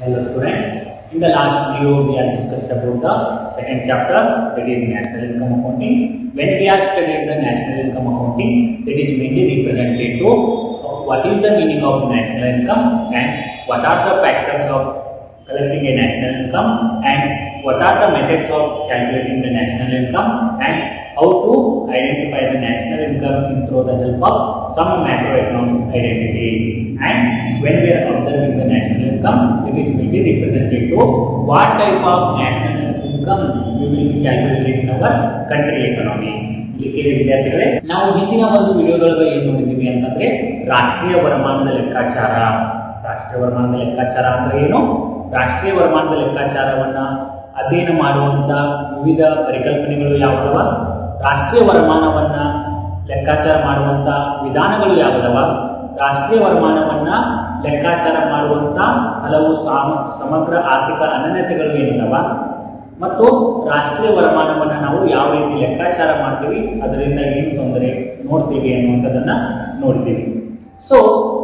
Hello students, in the last video we have discussed about the second chapter that is national income accounting. When we are studying the national income accounting, that is mainly represented to uh, what is the meaning of national income and what are the factors of collecting a national income and what are the methods of calculating the national income and how to identify the national income in through the help of some macroeconomic identity and when we are observing the national income it is mainly represented to what type of national income we will be calculating in our country economy ಇಲ್ಲಿ ವಿದ್ಯಾರ್ಥಿಗಳೇ ನಾವು ಹಿಂದಿನ ಒಂದು ವಿಡಿಯೋದೊಳಗೆ ಏನ್ ನೋಡಿದ್ದೀವಿ ಅಂತಂದ್ರೆ ರಾಷ್ಟ್ರೀಯ ವರಮಾನದ ಲೆಕ್ಕಾಚಾರ ರಾಷ್ಟ್ರೀಯ ವರಮಾನದ ಲೆಕ್ಕಾಚಾರ ಅಂದ್ರೆ ಏನು ರಾಷ್ಟ್ರೀಯ ವರಮಾನದ ಲೆಕ್ಕಾಚಾರವನ್ನ ಅಧ್ಯಯನ ಮಾಡುವಂತ ವಿವಿಧ ಪರಿಕಲ್ಪನೆಗಳು ಯಾವುದವ ರಾಷ್ಟ್ರೀಯ ವರಮಾನವನ್ನ ಲೆಕ್ಕಾಚಾರ ಮಾಡುವಂತ ವಿಧಾನಗಳು ಯಾವುದವ ರಾಷ್ಟ್ರೀಯ ವರಮಾನವನ್ನ ಲೆಕ್ಕಾಚಾರ ಮಾಡುವಂತ ಹಲವು ಸಾಮ- ಸಮಗ್ರ ಆರ್ಥಿಕ ಅನನ್ಯತೆಗಳು ಏನಿದಾವ ಮತ್ತು ರಾಷ್ಟ್ರೀಯ ವರಮಾನವನ್ನ ನಾವು ಯಾವ ರೀತಿ ಲೆಕ್ಕಾಚಾರ ಮಾಡ್ತೀವಿ ಅದರಿಂದ ಏನು ತೊಂದರೆ ನೋಡ್ತೀವಿ ಅನ್ನುವಂಥದ್ದನ್ನ ನೋಡ್ತೀವಿ so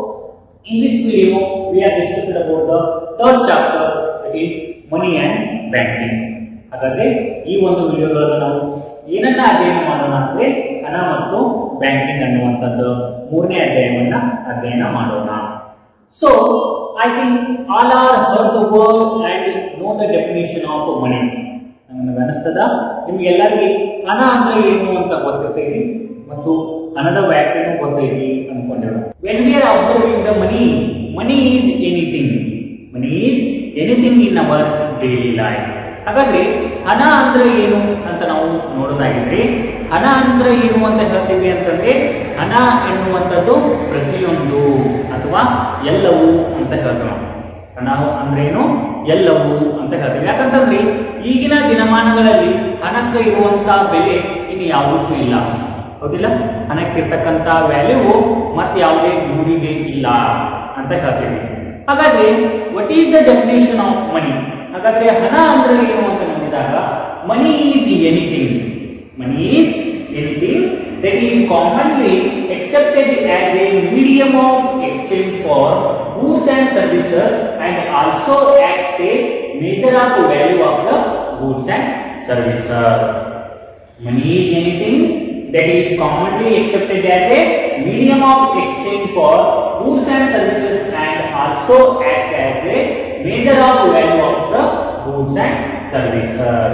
in this video we are discussed about the third chapter that is money and banking ಹಾಗಾದ್ರೆ ಈ ಒಂದು ವಿಡಿಯೋದೊಳಗೆ ನಾವು ಏನನ್ನ ಅಧ್ಯಯನ ಮಾಡೋಣ ಅಂದ್ರೆ ಹಣ ಮತ್ತು ಬ್ಯಾಂಕಿಂಗ್ ಅನ್ನುವಂಥದ್ದು ಮೂರನೇ ಅಧ್ಯಾಯವನ್ನ ಅಧ್ಯಯನ ಮಾಡೋಣ so I think all are heard the word and know the definition of money ನನಗೆ ಅನಿಸ್ತದ ನಿಮ್ಗೆಲ್ಲರಿಗೆ ಹಣ ಅಂದ್ರೆ ಏನು ಅಂತ ಗೊತ್ತಿರ್ತೈತಿ ಮತ್ತು ಹಣದ ವ್ಯಾಖ್ಯೆನೂ ಗೊತ್ತೈತಿ ಅನ್ಕೊಂಡೇವೆ when we are observing the money money is anything money is anything in our daily life ಹಾಗಾದ್ರೆ ಹಣ ಅಂದ್ರೆ ಏನು ಅಂತ ನಾವು ನೋಡೋದಾಗಿದ್ರೆ ಹಣ ಅಂದ್ರೆ ಏನು ಅಂತ ಹೇಳ್ತೀವಿ ಅಂತಂದ್ರೆ ಹಣ ಎನ್ನುವಂಥದ್ದು ಪ್ರತಿಯೊಂದು ಅಥವಾ ಎಲ್ಲವೂ ಅಂತ ಹೇಳ್ತೀವಿ ನಾವು ಹಣ ಅಂದ್ರೇನು ಎಲ್ಲವೂ ಅಂತ ಹೇಳ್ತೀವಿ ಯಾಕಂತಂದ್ರೆ ಈಗಿನ ದಿನಮಾನಗಳಲ್ಲಿ ಹಣಕ್ಕೆ ಇರುವಂತ ಬೆಲೆ ಇನ್ನು ಯಾವುದಕ್ಕೂ ಇಲ್ಲ ಹೌದಿಲ್ಲ ಹಣಕ್ಕಿರ್ತಕ್ಕಂತ ವ್ಯಾಲ್ಯೂ ಮತ್ತೆ ಯಾವುದೇ ಗುರಿಗೆ ಇಲ್ಲ ಅಂತ ಹೇಳ್ತೀವಿ ಹಾಗಾದ್ರೆ what is the definition of money ಹಾಗಾದ್ರೆ ಹಣ ಅಂದ್ರೆ ಏನು ಅಂತ ನೋಡಿದಾಗ money is anything money is anything that is commonly accepted as a medium of exchange for goods and services and also acts a measure of value of the goods and services. Money is anything that is commonly accepted as a medium of exchange for goods and services and also acts as a measure of value of the goods and services.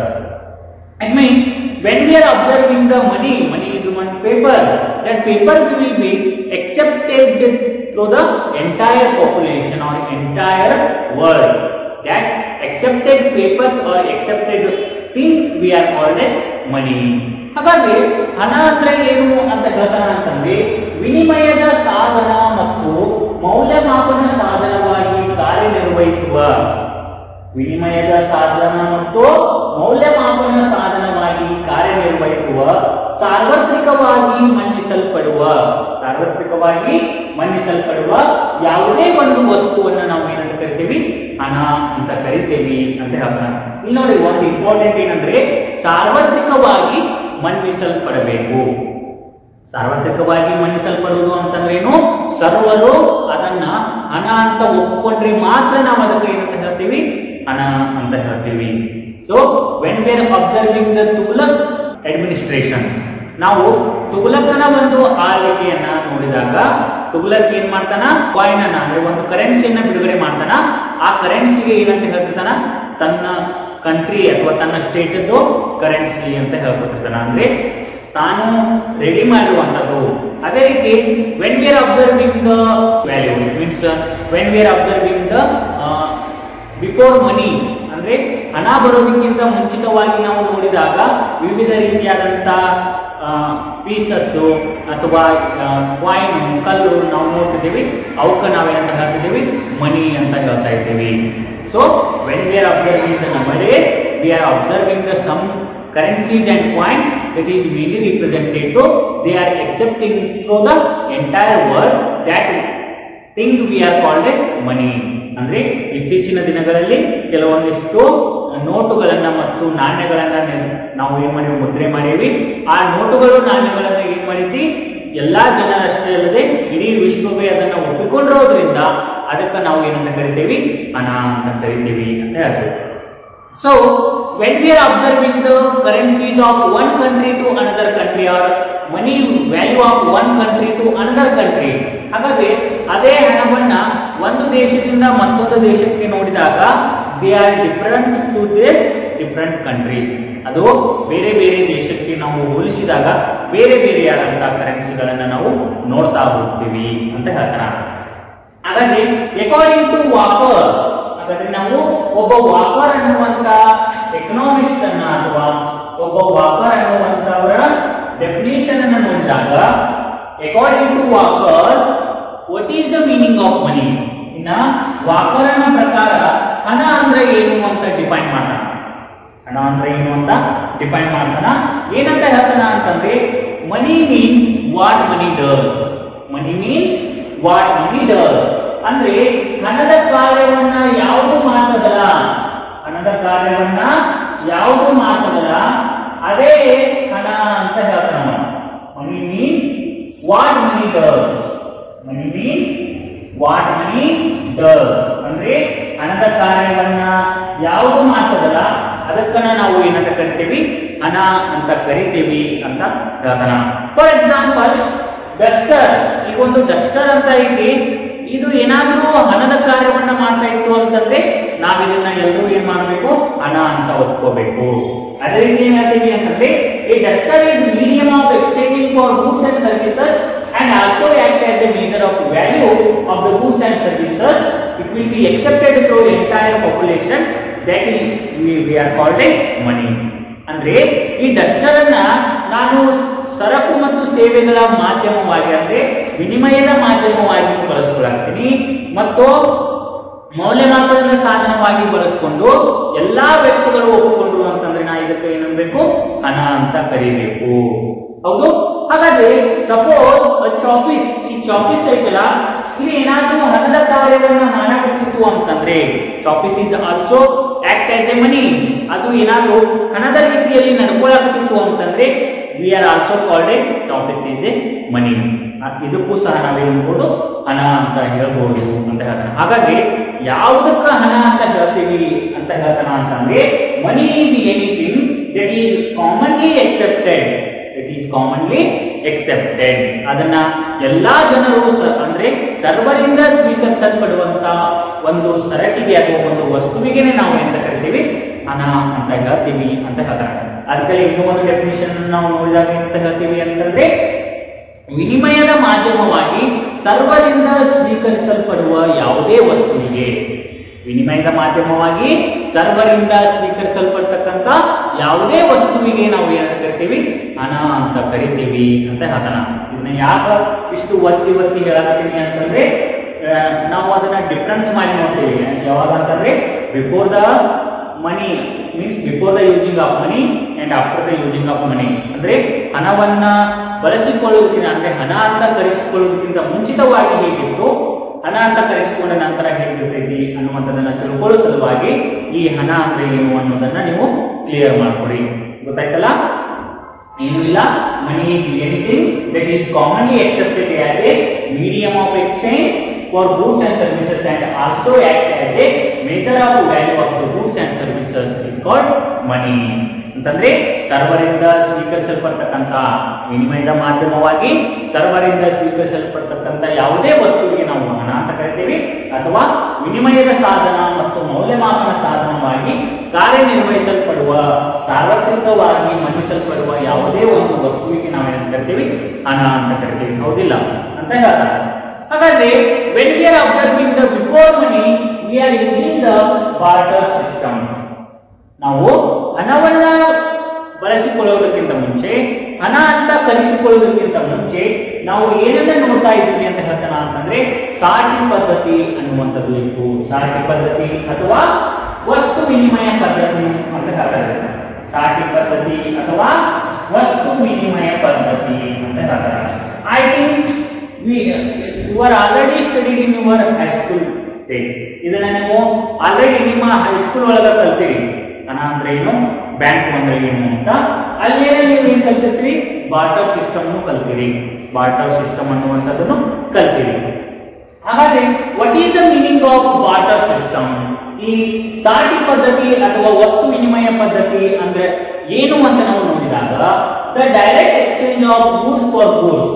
I mean, when we are observing the money, money is one paper, that paper will be accepted through the entire population or entire world. That accepted paper or accepted thing we are called as money. ಹಾಗಾದ್ರೆ ಹಣ ಅಂದ್ರೆ ಏನು ಅಂತ ಹೇಳ್ತಾನ ಅಂತಂದ್ರೆ ವಿನಿಮಯದ ಸಾಧನ ಮತ್ತು ಮೌಲ್ಯಮಾಪನ ಸಾಧನವಾಗಿ ಕಾರ್ಯನಿರ್ವಹಿಸುವ ವಿನಿಮಯದ ಸಾಧನ ಮತ್ತು ಮೌಲ್ಯಮಾಪನ ಸಾಧನವಾಗಿ ಕಾರ್ಯನಿರ್ವಹಿಸುವ ಸಾರ್ವತ್ರಿಕವಾಗಿ ಮನ್ನಿಸಲ್ಪಡುವ ಸಾರ್ವತ್ರಿಕವಾಗಿ ಮನ್ನಿಸಲ್ಪಡುವ ಯಾವುದೇ ಒಂದು ವಸ್ತುವನ್ನ ನಾವು ಏನಂತ ಕರಿತೀವಿ ಹಣ ಅಂತ ಕರಿತೇವಿ ಅಂತ ಹೇಳ್ತಾನೆ ಇಲ್ಲಿ ನೋಡಿ ಒಂದು ಇಂಪಾರ್ಟೆಂಟ್ ಏನಂದ್ರೆ ಸಾರ್ವತ್ರಿಕವಾಗಿ ಮನ್ನಿಸಲ್ಪಡಬೇಕು ಸಾರ್ವತ್ರಿಕವಾಗಿ ಮನ್ನಿಸಲ್ಪಡುವುದು ಅಂತಂದ್ರೇನು ಸರ್ವರು ಅದನ್ನ ಹಣ ಅಂತ ಒಪ್ಪಿಕೊಂಡ್ರೆ ಮಾತ್ರ ನಾವು ಅದಕ್ಕೆ ಏನಂತ ಹೇಳ್ತೀವಿ ಹಣ ಅಂತ ಹೇಳ್ತೀವಿ so when we're observing the Tughlaq administration ನಾವು ತುಗ್ಲಕನ ಒಂದು ಆಳ್ವಿಕೆಯನ್ನ ನೋಡಿದಾಗ ತುಗ್ಲಕ್ ಏನ್ ಮಾಡ್ತಾನ ಕಾಯಿನ್ ಅನ್ನ ಅಂದ್ರೆ ಒಂದು ಕರೆನ್ಸಿಯನ್ನ ಬಿಡುಗಡೆ ಮಾಡ್ತಾನ ಆ ಕರೆನ್ಸಿಗೆ ಏನಂತ ಹೇಳ್ತಿರ್ತಾನ ತನ್ನ ಕಂಟ್ರಿ ಅಥವಾ ತನ್ನ ಸ್ಟೇಟ್ ಕರೆನ್ಸಿ ಅಂತ ಹೇಳ್ಕೊತಿರ್ತಾನ ಅಂದ್ರೆ ತಾನು ರೆಡಿ ಮಾಡಿರುವಂತದ್ದು ಅದೇ ರೀತಿ when we are observing the value means when we are observing the before money ಅಂದ್ರೆ ಹಣ ಬರೋದಕ್ಕಿಂತ ಮುಂಚಿತವಾಗಿ ನಾವು ನೋಡಿದಾಗ ವಿವಿಧ ರೀತಿಯಾದಂತ ಪೀಸಸ್ ಅಥವಾ ಕಾಯಿನ್ ಕಲ್ಲು ನಾವು ನೋಡ್ತಿದ್ದೀವಿ ಅವಕ್ಕೆ ನಾವೇನಂತ ಹೇಳ್ತಿದ್ದೀವಿ ಮನಿ ಅಂತ ಹೇಳ್ತಾ ಇದ್ದೀವಿ so when we are observing the money we are observing the some currencies and coins that is mainly represented to they are accepting through the entire world that thing we are called as money ಅಂದ್ರೆ ಇತ್ತೀಚಿನ ದಿನಗಳಲ್ಲಿ ಕೆಲವೊಂದಿಷ್ಟು ನೋಟುಗಳನ್ನ ಮತ್ತು ನಾಣ್ಯಗಳನ್ನ ನಿ- ನಾವು ಏನ್ ಮಾಡಿವಿ ಮುದ್ರೆ ಮಾಡೀವಿ ಆ ನೋಟುಗಳು ನಾಣ್ಯಗಳನ್ನ ಏನ್ ಮಾಡಿದ್ವಿ ಎಲ್ಲಾ ಜನರಷ್ಟೇ ಅಲ್ಲದೆ ಇಡೀ ವಿಶ್ವವೇ ಅದನ್ನ ಒಪ್ಪಿಕೊಂಡಿರೋದ್ರಿಂದ ಅದಕ್ಕೆ ನಾವು ಏನಂತ ಕರಿತೀವಿ ಹಣ ಅಂತ ಕರಿತೀವಿ ಅಂತ ಹೇಳ್ತೀವಿ so when we are observing the currencies of one country to another country or money value of one country to another country ಹಾಗಾದ್ರೆ ಅದೇ ಹಣವನ್ನ ಒಂದು ದೇಶದಿಂದ ಮತ್ತೊಂದು ದೇಶಕ್ಕೆ ನೋಡಿದಾಗ they are different to they different country ಅದು ಬೇರೆ ಬೇರೆ ದೇಶಕ್ಕೆ ನಾವು ಹೋಲಿಸಿದಾಗ ಬೇರೆ ಬೇರೆಯಾದಂತಹ ಕರೆನ್ಸಿಗಳನ್ನ ನಾವು ನೋಡ್ತಾ ಹೋಗ್ತೀವಿ ಅಂತ ಹೇಳ್ತಾರ ಹಾಗಾಗಿ ಅಕಾರ್ಡಿಂಗ್ ಟು ವಾಕರ್ ಹಾಗಾದ್ರೆ ನಾವು ಒಬ್ಬ ವಾಕರ್ ಅನ್ನುವಂತ ಎಕನಾಮಿಸ್ಟ್ ಅನ್ನ ಅಥವಾ ಒಬ್ಬ ವಾಕರ್ ಅನ್ನುವಂತವರ ಡೆಫಿನೇಷನ್ ಅನ್ನು ನೋಡಿದಾಗ according to Walker what is the meaning of money ಇನ್ನ ವಾಕರನ ಪ್ರಕಾರ ಹಣ ಅಂದ್ರೆ ಏನು ಅಂತ ಡಿಫೈನ್ ಮಾಡ್ತಾನ ಹಣ ಅಂದ್ರೆ ಏನು ಅಂತ ಡಿಫೈನ್ ಮಾಡ್ತಾನ ಏನಂತ ಹೇಳ್ತಾನ ಅಂತಂದ್ರೆ money means what money does money means what money does ಅಂದ್ರೆ ಹಣದ ಕಾರ್ಯವನ್ನ ಯಾವುದು ಮಾಡ್ತದಲ್ಲ ಹಣದ ಕಾರ್ಯವನ್ನ ಯಾವುದು ಮಾಡ್ತದಲ್ಲ ಅದೇ ಹಣ ಅಂತ ಹೇಳ್ತಾನ money means what money does money means what money does ಅಂದ್ರೆ ಹಣದ ಕಾರ್ಯವನ್ನ ಯಾವುದು ಮಾಡ್ತದಲ್ಲ ಅದಕ್ಕನ್ನ ನಾವು ಏನಂತ ಕರಿತೀವಿ ಹಣ ಅಂತ ಕರಿತೀವಿ ಅಂತ ಹೇಳ್ತಾನ ಫಾರ್ ಎಕ್ಸಾಂಪಲ್ ಡಸ್ಟರ್ ಈಗ ಒಂದು ಡಸ್ಟರ್ ಅಂತ ಐತಿ ಇದು ಏನಾದ್ರೂ ಹಣದ ಕಾರ್ಯವನ್ನ ಮಾಡ್ತಾ ಇತ್ತು ಅಂತಂದ್ರೆ ನಾವ್ ಇದನ್ನ ಎಲ್ಲರೂ ಏನ್ ಮಾಡ್ಬೇಕು ಹಣ ಅಂತ ಒಪ್ಕೋಬೇಕು ಅದೇ ರೀತಿ ಏನ್ ಹೇಳ್ತೀವಿ ಅಂತಂದ್ರೆ ಈ duster is medium of exchanging for goods and services and also act as a measure of value of the goods and services. It will be accepted through the entire population. That is, we, we are called a money. ಅಂದ್ರೆ ಈ Duster ಅನ್ನ ನಾನು ಸರಕು ಮತ್ತು ಸೇವೆಗಳ ಮಾಧ್ಯಮವಾಗಿ ಅಂದ್ರೆ ವಿನಿಮಯದ ಮಾಧ್ಯಮವಾಗಿ ಬಳಸ್ಕೊಳ್ತೀನಿ ಮತ್ತು ಮೌಲ್ಯಮಾಪನದ ಸಾಧನವಾಗಿ ಬಳಸಿಕೊಂಡು ಎಲ್ಲಾ ವ್ಯಕ್ತಿಗಳು ಒಪ್ಪಿಕೊಂಡ್ರು ಅಂತಂದ್ರೆ ನಾ ಇದಕ್ಕೆ ಏನನ್ಬೇಕು ಹಣ ಅಂತ ಕರಿಬೇಕು ಹೌದು ಹಾಗಾದ್ರೆ ಸಪೋಸ್ ಚಾಪೀಸ್ ಈ ಚಾಪೀಸ್ ಐತಲ್ಲ ಇಲ್ಲಿ ಏನಾದ್ರೂ ಹಣದ ಕಾರ್ಯವನ್ನ ಮಾಡಬೇಕಿತ್ತು ಅಂತಂದ್ರೆ chalk piece is also act as a money ಅದು ಏನಾದ್ರೂ ಹಣದ ರೀತಿಯಲ್ಲಿ ನಡ್ಕೊಳ್ಳಾಕತ್ತಿತ್ತು ಅಂತಂದ್ರೆ we are also called a chalk piece is a money ಇದಕ್ಕೂ ಸಹ ನಾವೇನ್ಬೋದು ಹಣ ಅಂತ ಹೇಳ್ಬೋದು ಅಂತ ಹೇಳ್ತಾನೆ ಹಾಗಾಗಿ ಯಾವುದಕ್ಕ ಹಣ ಅಂತ ಹೇಳ್ತೀವಿ ಅಂತ ಹೇಳ್ತಾನ ಅಂತಂದ್ರೆ money is anything that is commonly accepted it is commonly accepted ಅದನ್ನ ಎಲ್ಲಾ ಜನರು ಸ- ಅಂದ್ರೆ ಸರ್ವರಿಂದ ಸ್ವೀಕರಿಸಲ್ಪಡುವಂತ ಒಂದು ಸರಕಿಗೆ ಅಥವಾ ಒಂದು ವಸ್ತುವಿಗೆ ನಾವು ಎಂತ ಕರಿತೀವಿ ಹಣ ಅಂತ ಹೇಳ್ತೀವಿ ಅಂತ ಹೇಳ್ತಾರೆ ಅದಕ್ಕೆ ಇನ್ನೂ ಒಂದು ಡೆಫಿನೇಷನ್ ನಾವು ನೋಡಿದಾಗ ಎಂತ ಹೇಳ್ತೀವಿ ಅಂತಂದ್ರೆ ವಿನಿಮಯದ ಮಾಧ್ಯಮವಾಗಿ ಸರ್ವರಿಂದ ಸ್ವೀಕರಿಸಲ್ಪಡುವ ಯಾವುದೇ ವಸ್ತುವಿಗೆ ವಿನಿಮಯದ ಮಾಧ್ಯಮವಾಗಿ ಸರ್ವರಿಂದ ಸ್ವೀಕರಿಸಲ್ಪಡ್ತಕ್ಕಂಥ ಯಾವುದೇ ವಸ್ತುವಿಗೆ ನಾವು ಏನಂತ ಕರಿತೀವಿ ಹಣ ಅಂತ ಕರಿತೀವಿ ಅಂತ ಹೇಳ್ತಾನ ಇದನ್ನ ಯಾಕ ಇಷ್ಟು ಒತ್ತಿ ಒತ್ತಿ ಹೇಳಕತ್ತೀನಿ ಅಂತಂದ್ರೆ ಆ, ನಾವು ಅದನ್ನ ಡಿಫ್ರೆನ್ಸ್ ಮಾಡಿ ನೋಡ್ತೀವಿ ಯಾವಾಗ ಅಂತಂದ್ರೆ before the money means before the using of money and after the using of money ಅಂದ್ರೆ ಹಣವನ್ನ ಬಳಸಿಕೊಳ್ಳುವುದಕ್ಕಿಂತ ಅಂದ್ರೆ ಹಣ ಅಂತ ಕರೆಸಿಕೊಳ್ಳುವುದಕ್ಕಿಂತ ಮುಂಚಿತವಾಗಿ ಹೇಗಿತ್ತು ಹಣ ಅಂತ ಕರೆಸಿಕೊಂಡ ನಂತರ ಹೇಗಿರ್ತೈತಿ ಅನ್ನುವಂಥದ್ದನ್ನ ತಿಳ್ಕೊಳ್ಳೋ ಸಲುವಾಗಿ ಈ ಹಣ ಅಂದ್ರೆ ಏನು ಅನ್ನೋದನ್ನ ನೀವು ಕ್ಲಿಯರ್ ಮಾಡ್ಕೊಡಿ ಗೊತ್ತಾಯ್ತಲ್ಲ ಏನು ಇಲ್ಲ money is anything that is commonly accepted as a medium of exchange for goods and services and also act as a measure of value of the goods and services is called money ಅಂತಂದ್ರೆ ಸರ್ವರಿಂದ ಸ್ವೀಕರಿಸಲ್ಪಡ್ತಕ್ಕಂತ ವಿನಿಮಯದ ಮಾಧ್ಯಮವಾಗಿ ಸರ್ವರಿಂದ ಸ್ವೀಕರಿಸಲ್ಪಡ್ತಕ್ಕಂತ ಯಾವುದೇ ವಸ್ತುವಿಗೆ ನಾವು ಹಣ ಅಂತ ಕರಿತೀವಿ ಅಥವಾ ವಿನಿಮಯದ ಸಾಧನ ಮತ್ತು ಮೌಲ್ಯಮಾಪನ ಸಾಧನವಾಗಿ ಕಾರ್ಯನಿರ್ವಹಿಸಲ್ಪಡುವ ಸಾರ್ವತ್ರಿಕವಾಗಿ ಮನ್ನಿಸಲ್ಪಡುವ ಯಾವುದೇ ಒಂದು ವಸ್ತುವಿಗೆ ನಾವೇನು ಕರಿತೀವಿ ಹಣ ಅಂತ ಕರಿತೀವಿ ಹೌದಿಲ್ಲ ಅಂತ ಹೇಳ್ತಾರೆ ಹಾಗಾದ್ರೆ when we are observing the before money we are using the barter system ನಾವು ಹಣವನ್ನ ಬಳಸಿಕೊಳ್ಳುವುದಕ್ಕಿಂತ ಮುಂಚೆ ಹಣ ಅಂತ ಕಲಿಸಿಕೊಳ್ಳುವುದಕ್ಕಿಂತ ಮುಂಚೆ ನಾವು ಏನನ್ನ ನೋಡ್ತಾ ಇದ್ದೀವಿ ಅಂತ ಹೇಳ್ತಾನ ಅಂತಂದ್ರೆ ಸಾಟಿ ಪದ್ಧತಿ ಅನ್ನುವಂಥದ್ದು ಇತ್ತು ಸಾಟಿ ಪದ್ಧತಿ ಅಥವಾ ವಸ್ತು ವಿನಿಮಯ ಪದ್ಧತಿ ಅಂತ ಹೇಳ್ತಾರೆ ಸಾಟಿ ಪದ್ಧತಿ ಅಥವಾ ವಸ್ತು ವಿನಿಮಯ ಪದ್ಧತಿ ಅಂತ ಹೇಳ್ತಾರೆ I think you are already studied in your high school days ಇದನ್ನ ನೀವು ಆಲ್ರೆಡಿ ನಿಮ್ಮ ಹೈಸ್ಕೂಲ್ ಒಳಗ ಕಲ್ತೀರಿ ಹಣ ಅಂದ್ರೆ ಏನು ಬ್ಯಾಂಕ್ ಅಂದ್ರೆ ಏನು ಅಂತ ಅಲ್ಲೇನೆ ನೀವು ಏನ್ ಕಲ್ತಿರ್ತೀರಿ ಬಾರ್ಟರ್ ಸಿಸ್ಟಮ್ ಕಲ್ತೀರಿ ಬಾರ್ಟರ್ ಸಿಸ್ಟಮ್ ಅನ್ನುವಂಥದ್ದನ್ನು ಕಲ್ತೀರಿ ಹಾಗಾದ್ರೆ what is the meaning of barter system ಈ ಸಾಟಿ ಪದ್ಧತಿ ಅಥವಾ ವಸ್ತು ವಿನಿಮಯ ಪದ್ಧತಿ ಅಂದ್ರೆ ಏನು ಅಂತ ನಾವು ನೋಡಿದಾಗ the direct exchange of goods for goods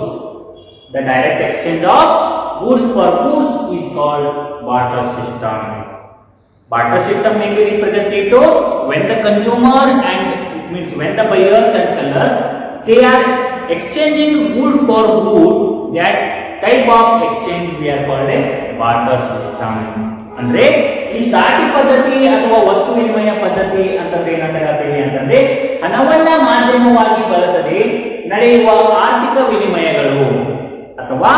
the direct exchange of goods for goods is called barter system barter system mainly represented to when the consumer and means when the buyers and sellers they are exchanging good for good that type of exchange we are called a barter system ಅಂದ್ರೆ ಈ ಸಾಟಿ ಪದ್ಧತಿ ಅಥವಾ ವಸ್ತು ವಿನಿಮಯ ಪದ್ಧತಿ ಅಂತಂದ್ರೆ ಏನಂತ ಹೇಳ್ತೀವಿ ಅಂತಂದ್ರೆ ಹಣವನ್ನ ಮಾಧ್ಯಮವಾಗಿ ಬಳಸದೆ ನಡೆಯುವ ಆರ್ಥಿಕ ವಿನಿಮಯಗಳು ಅಥವಾ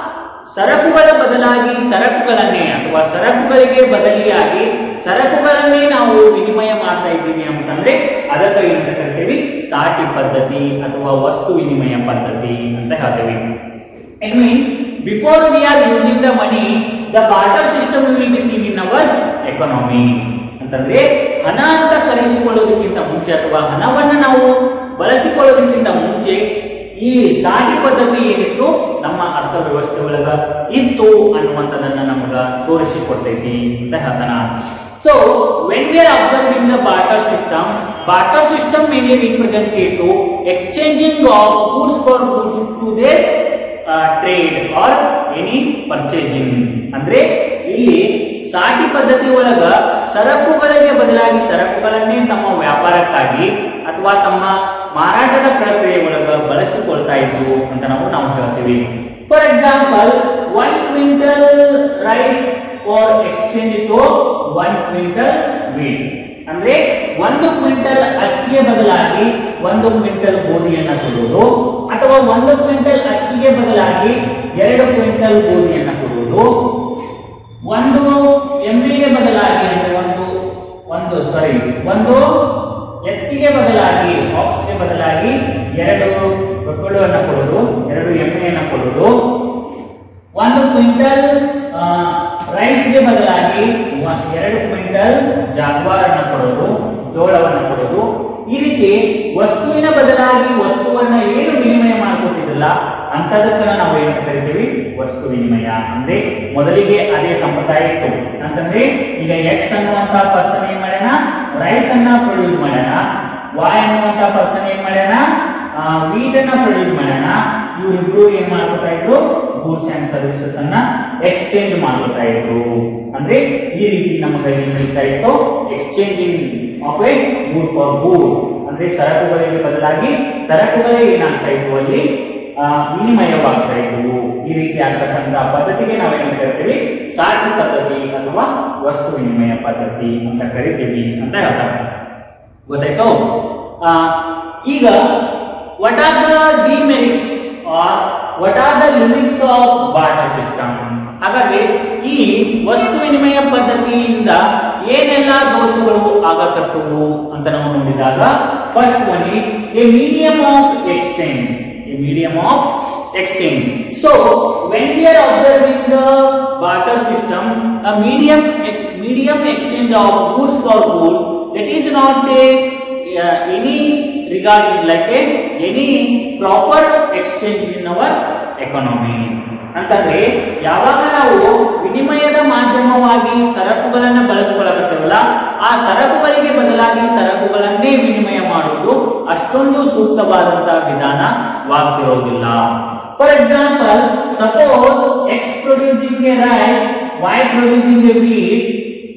ಸರಕುಗಳ ಬದಲಾಗಿ ಸರಕುಗಳನ್ನೇ ಅಥವಾ ಸರಕುಗಳಿಗೆ ಬದಲಿಯಾಗಿ ಸರಕುಗಳನ್ನೇ ನಾವು ವಿನಿಮಯ ಮಾಡ್ತಾ ಇದ್ದೀವಿ ಅಂತಂದ್ರೆ ಅದಕ್ಕೆ ಏನಂತ ಕರಿತೀವಿ ಸಾಟಿ ಪದ್ಧತಿ ಅಥವಾ ವಸ್ತು ವಿನಿಮಯ ಪದ್ಧತಿ ಅಂತ ಹೇಳ್ತೀವಿ I mean, before we are using the money, the barter system will be seen in our economy. ಅಂತಂದ್ರೆ ಹಣ ಅಂತ ಕರೆಸಿಕೊಳ್ಳೋದಕ್ಕಿಂತ ಮುಂಚೆ ಅಥವಾ ಹಣವನ್ನ ನಾವು ಬಳಸಿಕೊಳ್ಳೋದಕ್ಕಿಂತ ಮುಂಚೆ ಈ ದಾಟಿ ಪದ್ಧತಿ ಏನಿತ್ತು ನಮ್ಮ ಅರ್ಥವ್ಯವಸ್ಥೆ ಒಳಗ ಇತ್ತು ಅನ್ನುವಂಥದ್ದನ್ನ ನಮಗ ತೋರಿಸಿಕೊಡ್ತೈತಿ ಅಂತ ಹೇಳ್ತಾನ so when we are observing the barter system barter system mainly representative to exchanging of goods for goods to their trade or any purchasing ಅಂದ್ರೆ ಇಲ್ಲಿ ಸಾಟಿ ಪದ್ಧತಿ ಒಳಗ ಸರಕುಗಳಿಗೆ ಬದಲಾಗಿ ಸರಕುಗಳನ್ನೇ ತಮ್ಮ ವ್ಯಾಪಾರಕ್ಕಾಗಿ ಅಥವಾ ತಮ್ಮ ಮಾರಾಟದ ಪ್ರಕ್ರಿಯೆ ಒಳಗ ಬಳಸಿಕೊಳ್ತಾ ಇದ್ರು ಅಂತ ನಾವು ನಾವು ಹೇಳ್ತೀವಿ for example one quintal rice for exchange to one quintal wheat ಅಂದ್ರೆ ಒಂದು ಕ್ವಿಂಟಲ್ ಅಕ್ಕಿಯ ಬದಲಾಗಿ ಒಂದು ಕ್ವಿಂಟಲ್ ಗೋಧಿಯನ್ನ ಕೊಡುವುದು ಅಥವಾ ಒಂದು ಕ್ವಿಂಟಲ್ ಅಕ್ಕಿಗೆ ಬದಲಾಗಿ ಎರಡು ಕ್ವಿಂಟಲ್ ಗೋಧಿಯನ್ನ ಕೊಡುವುದು ಒಂದು ಎಮ್ಮೆಗೆ ಬದಲಾಗಿ ಅಂದ್ರೆ ಒಂದು ಒಂದು ಸಾರಿ ಒಂದು ಎತ್ತಿಗೆ ಬದಲಾಗಿ ಆಕ್ಸ್ಗೆ ಬದಲಾಗಿ ಎರಡು ಬೆಕ್ಕಳುವನ್ನ ಕೊಡುವುದು ಎರಡು ಎಮ್ಮೆಯನ್ನ ಕೊಡುವುದು ಒಂದು ಕ್ವಿಂಟಲ್ ರೈಸ್ಗೆ ಬದಲಾಗಿ ಒ- ಎರಡು ಕ್ವಿಂಟಲ್ ಜಾಗ್ವಾರನ್ನ ಕೊಡೋದು ಜೋಳವನ್ನ ಕೊಡೋದು ಈ ರೀತಿ ವಸ್ತುವಿನ ಬದಲಾಗಿ ವಸ್ತುವನ್ನ ಏನು ವಿನಿಮಯ ಮಾಡ್ಕೊತಿದ್ರಲ್ಲ ಅಂತದಕ್ಕನ್ನ ನಾವು ಏನಂತ ಕರಿತೀವಿ ವಸ್ತು ವಿನಿಮಯ ಅಂದ್ರೆ ಮೊದಲಿಗೆ ಅದೇ ಸಂಪ್ರದಾಯ ಇತ್ತು ಅಂತಂದ್ರೆ ಈಗ ಎಕ್ಸ್ ಅನ್ನುವಂತ ಪರ್ಸನ್ ಏನ್ ಮಾಡ್ಯಾನ ರೈಸ್ ಅನ್ನ ಪ್ರೊಡ್ಯೂಸ್ ಮಾಡ್ಯಾನ ವಾಯ್ ಅನ್ನುವಂತ ಪರ್ಸನ್ ಏನ್ ಮಾಡ್ಯಾನ ವೀಟ್ ಅನ್ನ ಪ್ರೊಡ್ಯೂಸ್ ಮಾಡ್ಯಾನ ಇವರಿಬ್ರು ಏನ್ ಮಾಡ್ಕೊತಾ ಇದ್ರು ಗೂಡ್ಸ್ ಅಂಡ್ ಸರ್ವಿಸಸ್ ಅನ್ನ ಎಕ್ಸ್ಚೇಂಜ್ ಮಾಡ್ಕೊತಾ ಇದ್ರು ಅಂದ್ರೆ ಈ ರೀತಿ ನಮ್ಮ ಕೈಗೆ ನಡೀತಾ ಇತ್ತು exchanging of a good for good ಅಂದ್ರೆ ಸರಕುಗಳಿಗೆ ಬದಲಾಗಿ ಸರಕುಗಳೇ ಏನಾಗ್ತಾ ಇದ್ವು ಅಲ್ಲಿ ಆ, ವಿನಿಮಯವಾಗ್ತಾ ಇದ್ವು ಈ ರೀತಿ ಆಗ್ತಕ್ಕಂಥ ಪದ್ಧತಿಗೆ ನಾವೇನಂತ ಕರಿತೀವಿ ಸಾಟಿ ಪದ್ಧತಿ ಅಥವಾ ವಸ್ತು ವಿನಿಮಯ ಪದ್ಧತಿ ಅಂತ ಕರಿತೀವಿ ಅಂತ ಹೇಳ್ತಾರೆ ಗೊತ್ತಾಯ್ತು ಆ, ಈಗ what are the demerits or what are the limits of barter system ಹಾಗಾಗಿ ಈ ವಸ್ತು ವಿನಿಮಯ ಪದ್ಧತಿಯಿಂದ ಏನೆಲ್ಲ ದೋಷಗಳು ಆಗತಕ್ಕವು ಅಂತ ನಾವು ನೋಡಿದಾಗ first one a medium of exchange a medium of exchange. So when we are observing the barter system, a medium medium exchange of goods for goods, that is not a uh, any regarding like a any proper exchange in our economy. ಅಂತಂದ್ರೆ ಯಾವಾಗ ನಾವು ವಿನಿಮಯದ ಮಾಧ್ಯಮವಾಗಿ ಸರಕುಗಳನ್ನ ಬಳಸಿಕೊಳ್ಳಕತ್ತೇವಲ್ಲ ಆ ಸರಕುಗಳಿಗೆ ಬದಲಾಗಿ ಸರಕುಗಳನ್ನೇ ವಿನಿಮಯ ಮಾಡುವುದು ಅಷ್ಟೊಂದು ಸೂಕ್ತವಾದಂತಹ ವಿಧಾನವಾಗ್ತಿರೋದಿಲ್ಲ For example, suppose X producing a rice, Y producing a wheat,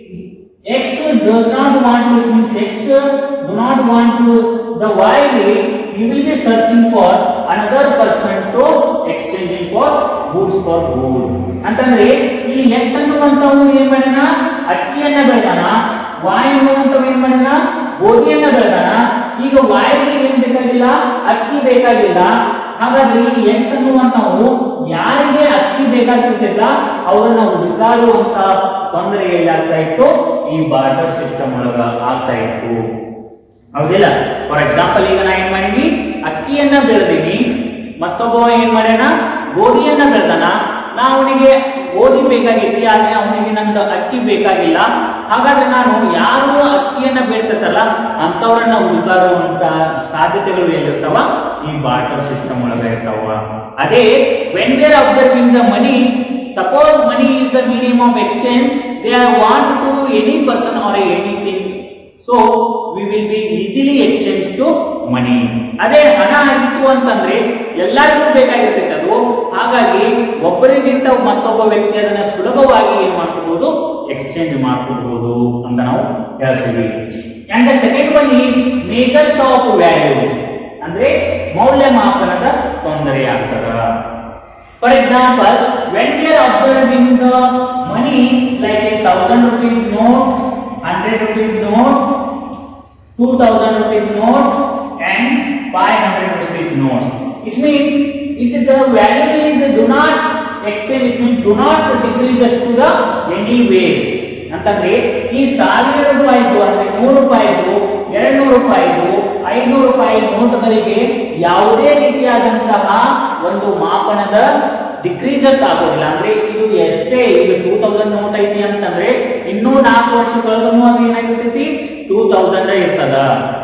X does not want to means X do not want to the Y wheat, he will be searching for another person to exchanging for goods for good. ಅಂತಂದ್ರೆ ಈ X ಅನ್ನುವಂಥವು ಏನ್ ಮಾಡ್ಯಾನ ಅಕ್ಕಿಯನ್ನ ಬೆಳೆದಾನ Y ಅನ್ನುವಂಥವು ಏನ್ ಮಾಡ್ಯಾನ ಗೋಧಿಯನ್ನ ಬೆಳೆದಾನ ಈಗ Y ಗೆ ಏನ್ ಬೇಕಾಗಿಲ್ಲ ಅಕ್ಕಿ ಬೇಕಾಗಿಲ್ಲ ಹಾಗಾದ್ರೆ ಈ ಎಕ್ಸ್ ಅನ್ನುವಂಥವು ಯಾರಿಗೆ ಅಕ್ಕಿ ಬೇಕಾಗ್ತಿರ್ತಿಲ್ಲ ಅವರನ್ನ ಹುಡುಕಾಡುವಂತ ತೊಂದರೆ ಎಲ್ಲಾಗ್ತಾ ಇತ್ತು ಈ ಬಾರ್ಟರ್ ಸಿಸ್ಟಮ್ ಒಳಗ ಆಗ್ತಾ ಇತ್ತು ಹೌದಿಲ್ಲ ಫಾರ್ ಎಕ್ಸಾಂಪಲ್ ಈಗ ನಾ ಏನ್ ಮಾಡೀನಿ ಅಕ್ಕಿಯನ್ನ ಬೆಳೆದೀನಿ ಮತ್ತೊಬ್ಬ ಏನ್ ಮಾಡ್ಯಾನ ಗೋಧಿಯನ್ನ ಬೆಳೆದಾನ ನಾ ಅವನಿಗೆ ಗೋಧಿ ಬೇಕಾಗಿತ್ತು ಆದ್ರೆ ಅವನಿಗೆ ನಂದು ಅಕ್ಕಿ ಬೇಕಾಗಿಲ್ಲ ಹಾಗಾದ್ರೆ ನಾನು ಯಾರು ಅಕ್ಕಿಯನ್ನ ಬೆಳ್ತಿರ್ತಾರಲ್ಲ ಅಂತವ್ರನ್ನ ಹುಡುಕಾಡುವಂತ ಸಾಧ್ಯತೆಗಳು ಎಲ್ಲಿರ್ತಾವ ಈ ಬಾರ್ಟರ್ ಸಿಸ್ಟಮ್ ಒಳಗೆ ಇರ್ತಾವ ಅದೇ when they're observing the money suppose money is the medium of exchange they are want to any person or anything so we will be easily exchange to money ಅದೇ ಹಣ ಆಗಿತ್ತು ಅಂತಂದ್ರೆ ಎಲ್ಲರಿಗೂ ಬೇಕಾಗಿರ್ತೈತೆ ಅದು ಹಾಗಾಗಿ ಒಬ್ಬರಿಗಿಂತ ಮತ್ತೊಬ್ಬ ವ್ಯಕ್ತಿ ಅದನ್ನ ಸುಲಭವಾಗಿ ಏನ್ ಮಾಡ್ಕೋಬಹುದು ಎಕ್ಸ್ಚೇಂಜ್ ಮಾಡ್ಕೊಳ್ಬಹುದು ಅಂತ ನಾವು ಹೇಳ್ತೀವಿ ಅಂಡ್ ಸೆಕೆಂಡ್ ಒನ್ ಈ ಮೇಕರ್ಸ್ ಆಫ್ ವ್ಯಾಲ್ಯೂ ಅಂದ್ರೆ ಮೌಲ್ಯಮಾಪನದ ತೊಂದರೆ ಆಗ್ತದ For example, when we are observing the money like a thousand rupees note, hundred rupees note, two thousand rupees note, and five hundred rupees note. It means it is the value is do not exchange. It means do not decrease to the any way. ಅಂತಂದ್ರೆ ಈ ಸಾವಿರ ರೂಪಾಯಿದು ಅಂದ್ರೆ ನೂರು ರೂಪಾಯಿದು ಎರಡು ನೂರು ರೂಪಾಯಿದು ಐನೂರು ರೂಪಾಯಿ ನೋಟುಗಳಿಗೆ ಯಾವುದೇ ರೀತಿಯಾದಂತಹ ಒಂದು ಮಾಪನದ ಡಿಕ್ರೀಸಸ್ ಆಗೋದಿಲ್ಲ ಅಂದ್ರೆ ಇದು ಎಷ್ಟೇ ಈಗ ಟೂ ತೌಸಂಡ್ ನೋಟ್ ಐತಿ ಅಂತಂದ್ರೆ ಇನ್ನೂ ನಾಲ್ಕು ವರ್ಷಗಳಲ್ಲೂ ಅದು ಏನಾಗಿರ್ತೈತಿ ಟೂ ತೌಸಂಡ್ ಇರ್ತದ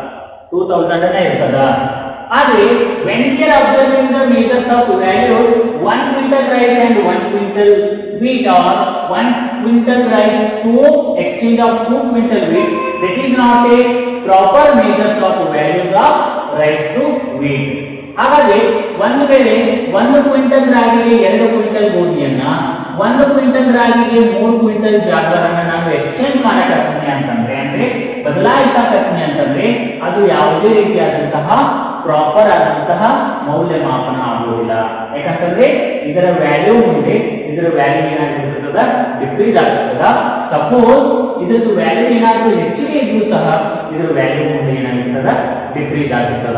ಟೂ ತೌಸಂಡ್ ಇರ್ತದ ಆದ್ರೆ when we are observing the measures of value one quintal rice and one quintal wheat or one quintal rice to exchange of two quintal wheat that is not a proper measures of values of rice to wheat ಹಾಗಾಗಿ ಒಂದು ವೇಳೆ ಒಂದು quintal ರಾಗಿಗೆ ಎರಡು quintal ಗೋಧಿಯನ್ನ ಒಂದು quintal ರಾಗಿಗೆ ಮೂರು ಕ್ವಿಂಟಲ್ ಜಾಗರನ್ನ ನಾನು ಎಕ್ಸ್ಚೇಂಜ್ ಮಾಡಕತ್ತೀನಿ ಅಂತಂದ್ರೆ ಅಂದ್ರೆ ಬದಲಾಯಿಸಕತ್ತೀನಿ ಅಂತಂದ್ರೆ ಅದು ಯಾವುದೇ ರೀತಿಯಾದಂತಹ ಪ್ರಾಪರ್ ಆದಂತಹ ಮೌಲ್ಯಮಾಪನ ಆಗುವುದಿಲ್ಲ ಯಾಕಂತಂದ್ರೆ ಇದರ ವ್ಯಾಲ್ಯೂ ಮುಂದೆ ಇದರ ವ್ಯಾಲ್ಯೂ ಏನಾಗಿರ್ತದ ಡಿಕ್ರೀಸ್ ಆಗ್ತದ ಸಪೋಸ್ ಇದ್ರದ್ದು ವ್ಯಾಲ್ಯೂ ಏನಾದ್ರೂ ಹೆಚ್ಚಿಗೆ ಇದ್ರೂ ಸಹ ಇದರ ವ್ಯಾಲ್ಯೂ ಮುಂದೆ ಏನಾಗಿರ್ತದ ಡಿಕ್ರೀಸ್ ಆಗಿರ್ತದ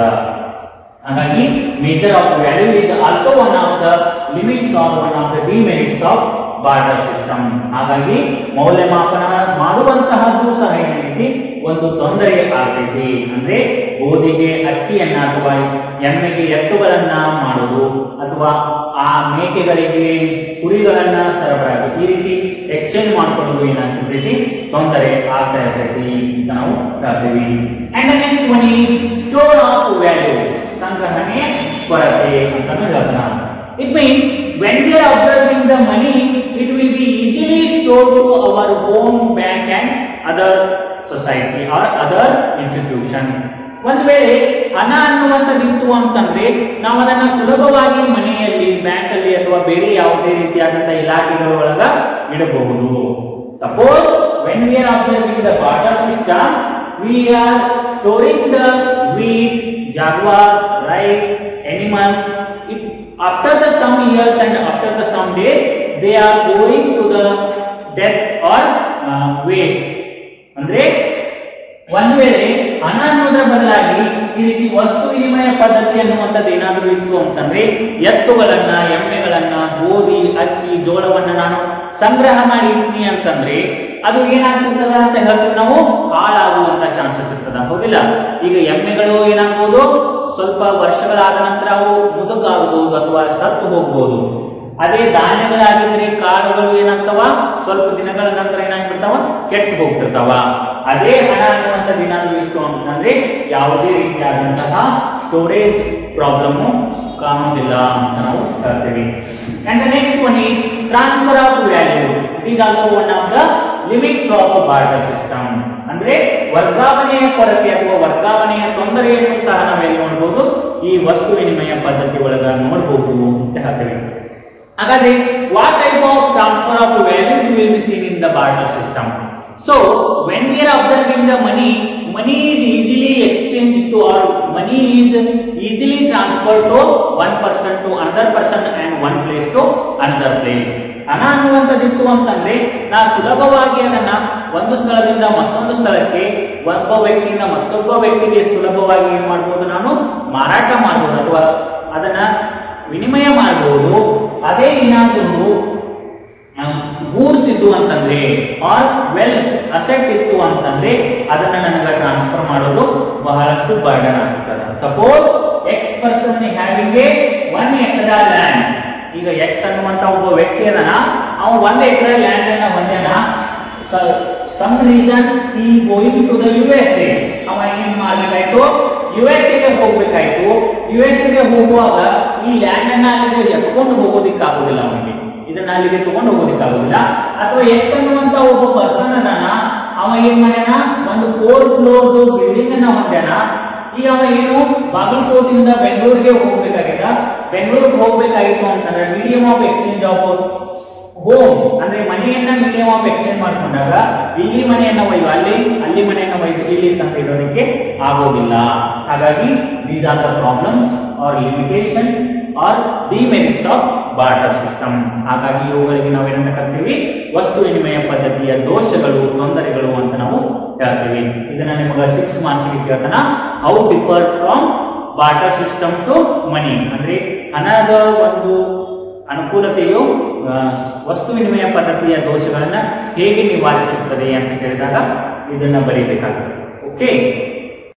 ಹಾಗಾಗಿ measure of value is also one of the limits of one of the demerits of barter system ಹಾಗಾಗಿ ಮೌಲ್ಯಮಾಪನ ಮಾಡುವಂತಹದ್ದು ಸಹ ಏನೈತಿ ಒಂದು ತೊಂದರೆ ಆಗ್ತೈತಿ ಅಂದ್ರೆ ಗೋಧಿಗೆ ಅಕ್ಕಿಯನ್ನ ಅಥವಾ ಎಮ್ಮೆಗೆ ಎತ್ತುಗಳನ್ನ ಮಾಡುವುದು ಅಥವಾ ಆ ಮೇಕೆಗಳಿಗೆ ಕುರಿಗಳನ್ನ ಸರಬರಾಜು ಈ ರೀತಿ ಎಕ್ಸ್ಚೇಂಜ್ ಮಾಡ್ಕೊಳ್ಳೋದು ಏನಾಗ್ತೈತಿ ತೊಂದರೆ ಆಗ್ತಾ ಇರ್ತೈತಿ ಅಂತ ನಾವು ಹೇಳ್ತೀವಿ and next one store of value ಸಂಗ್ರಹಣೆ ಕೊರತೆ ಅಂತಾನು ಹೇಳ್ತಾನ it mean when we are observing the money it will be easily store to our own bank and other society or other institution ಒಂದ್ ವೇಳೆ ಹಣ ಅನ್ನುವಂಥದ್ದಿತ್ತು ಅಂತಂದ್ರೆ ನಾವು ಅದನ್ನ ಸುಲಭವಾಗಿ ಮನೆಯಲ್ಲಿ ಬ್ಯಾಂಕ್ ಅಲ್ಲಿ ಅಥವಾ ಬೇರೆ ಯಾವುದೇ ರೀತಿಯಾದಂತಹ ಇಲಾಖೆಗಳ ಒಳಗ ಇಡಬಹುದು suppose when we are observing the barter system we are storing the wheat, jaguar, rice, animal. It, after the some years and after the some days, they are going to the death or uh, waste. ಅಂದ್ರೆ ಒಂದ್ ವೇಳೆ ಹಣ ಅನ್ನೋದ್ರ ಬದಲಾಗಿ ಈ ರೀತಿ ವಸ್ತು ವಿನಿಮಯ ಪದ್ಧತಿ ಅನ್ನುವಂಥದ್ದು ಏನಾದರೂ ಇತ್ತು ಅಂತಂದ್ರೆ ಎತ್ತುಗಳನ್ನ ಎಮ್ಮೆಗಳನ್ನ ಗೋಧಿ ಅಕ್ಕಿ ಜೋಳವನ್ನ ನಾನು ಸಂಗ್ರಹ ಮಾಡಿ ಇಡ್ತೀನಿ ಅಂತಂದ್ರೆ ಅದು ಏನಾಗ್ತದ ಅಂತ ಹೇಳ್ತೀವಿ ನಾವು ಹಾಳಾಗುವಂತ ಚಾನ್ಸಸ್ ಇರ್ತದ ಹೌದಿಲ್ಲ ಈಗ ಎಮ್ಮೆಗಳು ಏನಾಗ್ಬೋದು ಸ್ವಲ್ಪ ವರ್ಷಗಳಾದ ನಂತರ ಅವು ಮುದುಕಾಗಬಹುದು ಅಥವಾ ಸತ್ತು ಹೋಗ್ಬೋದು ಅದೇ ಧಾನ್ಯಗಳಾಗಿದ್ರೆ ಕಾಳುಗಳು ಏನಾಗ್ತಾವ ಸ್ವಲ್ಪ ದಿನಗಳ ನಂತರ ಏನಾಗ್ಬಿಡ್ತಾವ ಕೆಟ್ಟು ಹೋಗ್ತಿರ್ತಾವ ಅದೇ ಹಣ ಅನ್ನುವಂಥದ್ದು ಏನಾದ್ರು ಇತ್ತು ಅಂತಂದ್ರೆ ಯಾವುದೇ ರೀತಿಯಾದಂತಹ ಸ್ಟೋರೇಜ್ ಪ್ರಾಬ್ಲಮ್ ಕಾಣೋದಿಲ್ಲ ಅಂತ ನಾವು ಹೇಳ್ತೀವಿ ಅಂಡ್ ನೆಕ್ಸ್ಟ್ ಒನ್ ಈ transfer of value it also one of the limits of barter system ಅಂದ್ರೆ ವರ್ಗಾವಣೆಯ ಕೊರತೆ ಅಥವಾ ವರ್ಗಾವಣೆಯ ತೊಂದರೆಯನ್ನು ಸಹ ನಾವೆಲ್ಲಿ ನೋಡಬಹುದು ಈ ವಸ್ತು ವಿನಿಮಯ ಪದ್ಧತಿ ಒಳಗ ನೋಡಬಹುದು ಅಂತ ಹೇಳ್ತೇವೆ ಹಾಗಾದ್ರೆ what type of transfer of value will be seen in the barter system so when we are observing the money money is easily exchanged to or money is easily transferred to one person to another person and one place to another place ಹಣ ಅನ್ನುವಂಥದ್ದಿತ್ತು ಅಂತಂದ್ರೆ ನಾ ಸುಲಭವಾಗಿ ಅದನ್ನ ಒಂದು ಸ್ಥಳದಿಂದ ಮತ್ತೊಂದು ಸ್ಥಳಕ್ಕೆ ಒಬ್ಬ ವ್ಯಕ್ತಿಯಿಂದ ಮತ್ತೊಬ್ಬ ವ್ಯಕ್ತಿಗೆ ಸುಲಭವಾಗಿ ಏನ್ ಮಾಡ್ಬೋದು ನಾನು ಮಾರಾಟ ಮಾಡ್ಬೋದು ಅಥವಾ ಅದನ್ನ ವಿನಿಮಯ ಮಾಡಬಹುದು ಅದೇ ಏನಾದರೂ ಗೂಡ್ಸ್ ಇದ್ದು ಅಂತಂದ್ರೆ ಆರ್ ವೆಲ್ ಅಸೆಟ್ ಇತ್ತು ಅಂತಂದ್ರೆ ಅದನ್ನ ನನಗೆ ಟ್ರಾನ್ಸ್ಫರ್ ಮಾಡೋದು ಬಹಳಷ್ಟು ಬರ್ಡನ್ ಆಗ್ತದೆ suppose X person having a one acre land ಈಗ ಎಕ್ಸ್ ಅನ್ನುವಂತ ಒಬ್ಬ ವ್ಯಕ್ತಿ ಅದನ ಅವ ಒಂದ್ ಎಕರೆ ಲ್ಯಾಂಡ್ ಅನ್ನ ಹೊಂದ್ಯಾನ some reason he going to the U S A ಅವ ಏನ್ ಮಾಡ್ಬೇಕಾಯ್ತು ಯು ಎಸ್ ಗೆ ಹೋಗ್ಬೇಕಾಯ್ತು ಯು ಎಸ್ ಗೆ ಹೋಗುವಾಗ ಈ ಲ್ಯಾಂಡ್ ಅನ್ನ ಅಲ್ಲಿಗೆ ಎತ್ಕೊಂಡು ಹೋಗೋದಿಕ್ಕಾಗೋದಿಲ್ಲ ಅವನಿಗೆ ಇದನ್ನ ಅಲ್ಲಿಗೆ ತಗೊಂಡು ಹೋಗೋದಕ್ಕಾಗೋದಿಲ್ಲ ಅಥವಾ ಎಕ್ಸ್ ಅನ್ನುವಂತ ಒಬ್ಬ ಪರ್ಸನ್ ಅದಾನ ಅವ ಏನ್ ಮಾಡ್ಯಾನ ಒಂದು ಫೋರ್ ಫ್ಲೋರ್ಸ್ ಬಿಲ್ಡಿಂಗ್ ಅನ್ನ ಹೊಂದ್ಯಾನ ಈಗ ಅವ ಏನು ಬಾಗಲಕೋಟಿಂದ ಬೆಂಗಳೂರಿಗೆ ಹೋಗ್ಬೇಕಾಗ್ಯದ ಬೆಂಗಳೂರಿಗೆ ಹೋಗ್ಬೇಕಾಗಿತ್ತು ಅಂತಂದ್ರೆ medium of exchange of home ಅಂದ್ರೆ ಮನೆಯನ್ನ ಮೀಡಿಯಂ ಆಫ್ ಎಕ್ಸ್ಚೇಂಜ್ ಮಾಡ್ಕೊಂಡಾಗ ಇಲ್ಲಿ ಮನೆಯನ್ನ ಒಯ್ದು ಅಲ್ಲಿ ಅಲ್ಲಿ ಮನೆಯನ್ನ ಒಯ್ದು ಇಲ್ಲಿ ತಂದು ಇಡೋದಕ್ಕೆ ಆಗೋದಿಲ್ಲ ಹಾಗಾಗಿ these are the problems or limitation or demerits of barter system ಹಾಗಾಗಿ ಇವುಗಳಿಗೆ ನಾವೇನಂತ ಕರಿತೀವಿ ವಸ್ತು ವಿನಿಮಯ ಪದ್ಧತಿಯ ದೋಷಗಳು ತೊಂದರೆಗಳು ಅಂತ ನಾವು ಹೇಳ್ತೀವಿ ಇದನ್ನ ನಿಮಗೆ ಸಿಕ್ಸ್ ಮಾರ್ಕ್ಸ್ ಕೇಳ್ತಾನ how differ from barter system to money ಅಂದ್ರೆ ಹಣದ ಒಂದು ಅನುಕೂಲತೆಯು ಆ, ವಸ್ತು ವಿನಿಮಯ ಪದ್ಧತಿಯ ದೋಷಗಳನ್ನ ಹೇಗೆ ನಿವಾರಿಸುತ್ತದೆ ಅಂತ ಕೇಳಿದಾಗ ಇದನ್ನ ಬರೀಬೇಕಾಗುತ್ತೆ ಓಕೆ